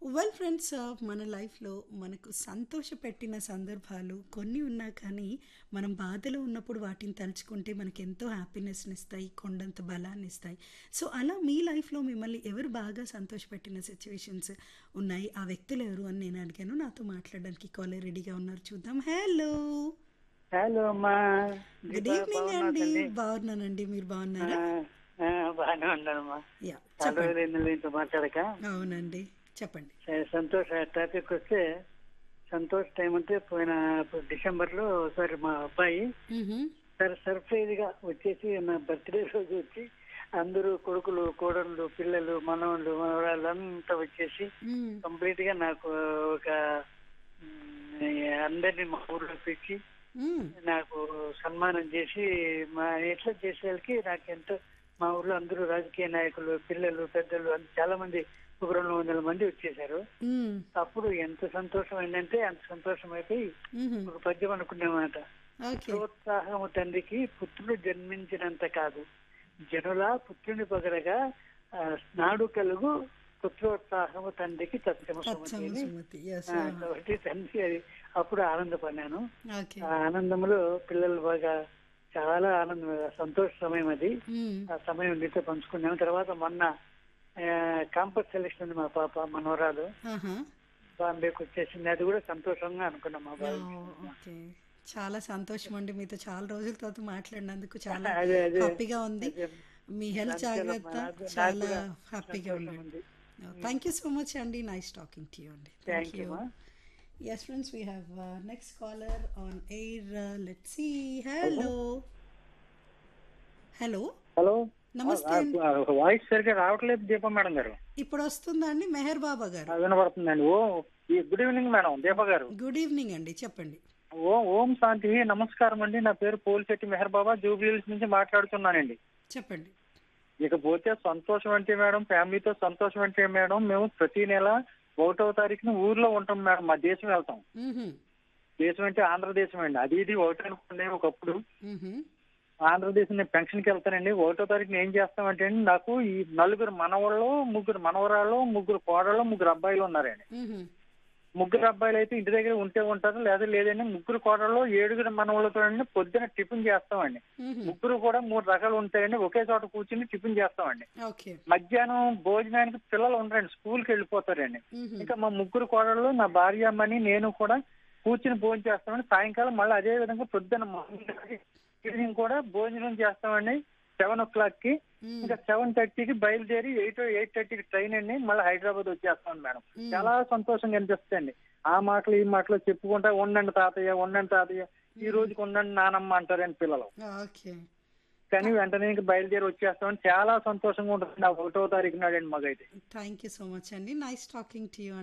Well friends మన లైఫ్లో మనకు సంతోషపెట్టిన సందర్భాలు కొన్ని ఉన్నా కానీ మనం బాధలో ఉన్నప్పుడు వాటిని తలుచుకుంటే మనకి ఎంతో హ్యాపీనెస్ని ఇస్తాయి కొండంత బలాన్ని ఇస్తాయి సో అలా మీ లైఫ్లో మిమ్మల్ని ఎవరు బాగా సంతోషపెట్టిన సిచ్యువేషన్స్ ఉన్నాయి ఆ వ్యక్తులు ఎవరు అని నేను అడిగాను నాతో మాట్లాడడానికి కాలర్ రెడీగా ఉన్నారు చూద్దాం హలో హలో అమ్మా గుడ్ ఈవినింగ్ అండి బాగున్నానండి మీరు బాగున్నారా బాగానే ఉన్నానమ్మా యా చాలా చెప్పండి రోజులు ఇంత మాట్లాడక అవునండి చెప్పండి సరే, సంతోష్ టాపిక్ వస్తే సంతోష్ టైం అంటే పోయిన డిసెంబర్ లో ఒకసారి మా అబ్బాయి మ్హూ. సరే సర్ప్రైజ్ గా వచ్చేసి నా బర్త్డే రోజు వచ్చి అందరూ కొడుకులు కోడళ్ళు పిల్లలు మనవాళ్ళు మనవరాళ్ళు అంతా వచ్చేసి మ్. కంప్లీట్ గా నాకు ఒక మ్, అందరినీ మా ఊర్లో పిలిచి మ్. నాకు సన్మానం చేసి మా ఎట్లా చేసేవాళ్ళకి నాకు ఎంతో మా ఊర్లో అందరూ రాజకీయ నాయకులు పిల్లలు పెద్దలు అంత చాలా మంది ఒక రెండు వందల మంది వచ్చేసారు మ్. అప్పుడు ఎంత సంతోషం అయిందంటే అంత సంతోషం అయిపోయి మ్హూ. ఒక పద్యం అనుకున్నమాట ఓకే ప్రోత్సాహము తండ్రికి పుత్రుడు జన్మించినంత కాదు జనుల పుత్రుని పగలగా ఆ, నాడు కలుగు పుత్రోత్సాహము తండ్రికి తత్సమ తత్సమ సుమతి ఎస్ ఆ, కాబట్టి తండ్రి అది అప్పుడు ఆనందపడినాను ఓకే ఆ ఆనందంలో పిల్లలు బాగా చాలా ఆనందం సంతోష సమయం అది మ్. ఆ సమయం మీతో పంచుకున్నాము తర్వాత మొన్న కాంపస్ సెలెక్షన్ ఉంది మా పాప మనవరాలు ఆహా. బాంబేకి వచ్చేసింది అది కూడా సంతోషంగా అనుకున్నాం మా ఓ, బాబు ఓకే చాలా సంతోషం అండి మీతో చాలా రోజుల తర్వాత మాట్లాడినందుకు చాలా అదే, అదే. హ్యాపీగా ఉంది అదే. మీ హెల్త్ జాగ్రత్త నాకు- నాకు చాలా కూడా హ్యాపీగా సంతోషం ఉండండి ఉంది. థ్యాంక్ యూ సో మచ్ అండి నైస్ టాకింగ్ టు యూ అండి థ్యాంక్ యూ మా yes friends we have next caller on air let see hello hello hello నమస్తే అండి వాయిస్ సరిగ్గా రావట్లేదు దీప మేడం గారు ఇప్పుడు వస్తుందా అండి మెహర్ బాబా గారు ఆ, వినపడుతుందండి ఓ ఈ గుడ్ ఈవినింగ్ మేడం దీప గారు గుడ్ ఈవినింగ్ అండి చెప్పండి ఓ ఓం శాంతి నమస్కారం అండి నా పేరు పోలిశెట్టి మెహర్ బాబా జూబ్లీహిల్స్ నుంచి మాట్లాడుతున్నానండి చెప్పండి ఇకపోతే సంతోషం అంటే మేడం ఫ్యామిలీతో సంతోషం అంటే మేడం మేము ప్రతి నెల ఒకటవ తారీఖున ఊర్లో ఉంటాం మేడం మా దేశం వెళ్తాం మ్హూ. దేశం అంటే ఆంధ్రదేశం అండి అది ఇది ఒకటి అనుకుంటే ఒకప్పుడు మ్హూ. ఆంధ్రదేశం నేను పెన్షన్కి వెళ్తానండి ఒకటో తారీఖున ఏం చేస్తామంటే అండి నాకు ఈ నలుగురు మనవాళ్ళు ముగ్గురు మనవరాళ్ళు ముగ్గురు కోడళ్ళు ముగ్గురు అబ్బాయిలు ఉన్నారండి మ్హూ. ముగ్గురు అబ్బాయిలు అయితే ఇంటి దగ్గర ఉంటే ఉంటారు లేదా లేదండి ముగ్గురు కోడళ్ళు ఏడుగురు మనవాళ్ళతో అండి పొద్దున టిఫిన్ చేస్తామండి మ్హూ. ముగ్గురు కూడా మూడు రకాలు ఉంటాయండి ఒకే చోట కూర్చుని టిఫిన్ చేస్తామండి ఓకే మధ్యాహ్నం భోజనానికి పిల్లలు ఉండరండి స్కూల్కి వెళ్ళిపోతారండి మ్హూ. ఇంకా మా ముగ్గురు కోడళ్ళు నా భార్య అమ్మని నేను కూడా కూర్చుని భోజనం చేస్తామండి సాయంకాలం మళ్ళీ అదే విధంగా పొద్దున్న ఈవినింగ్ కూడా భోజనం చేస్తామండి సెవెన్ ఓ క్లాక్ కి మ్. ఇంకా సెవెన్ థర్టీకి బయలుదేరి ఎయిట్ ఎయిట్ థర్టీకి ట్రైన్ అండి మళ్ళీ హైదరాబాద్ వచ్చేస్తాం మేడం మ్. చాలా సంతోషంగా అనిపిస్తుంది ఆ మాటలు ఈ మాటలు చెప్పుకుంటా ఉండండి తాతయ్య ఉండండి తాతయ్య ఈ రోజుకి ఉండండి నానమ్మ అంటారండి పిల్లలు ఓకే కానీ వెంటనే ఇంక బయలుదేరి వచ్చేస్తామని చాలా సంతోషంగా ఉంటుంది నా ఒకటో తారీఖు నాడండి మాకైతే థ్యాంక్ యూ సో మచ్ అండి నైస్ టాకింగ్ టు యూ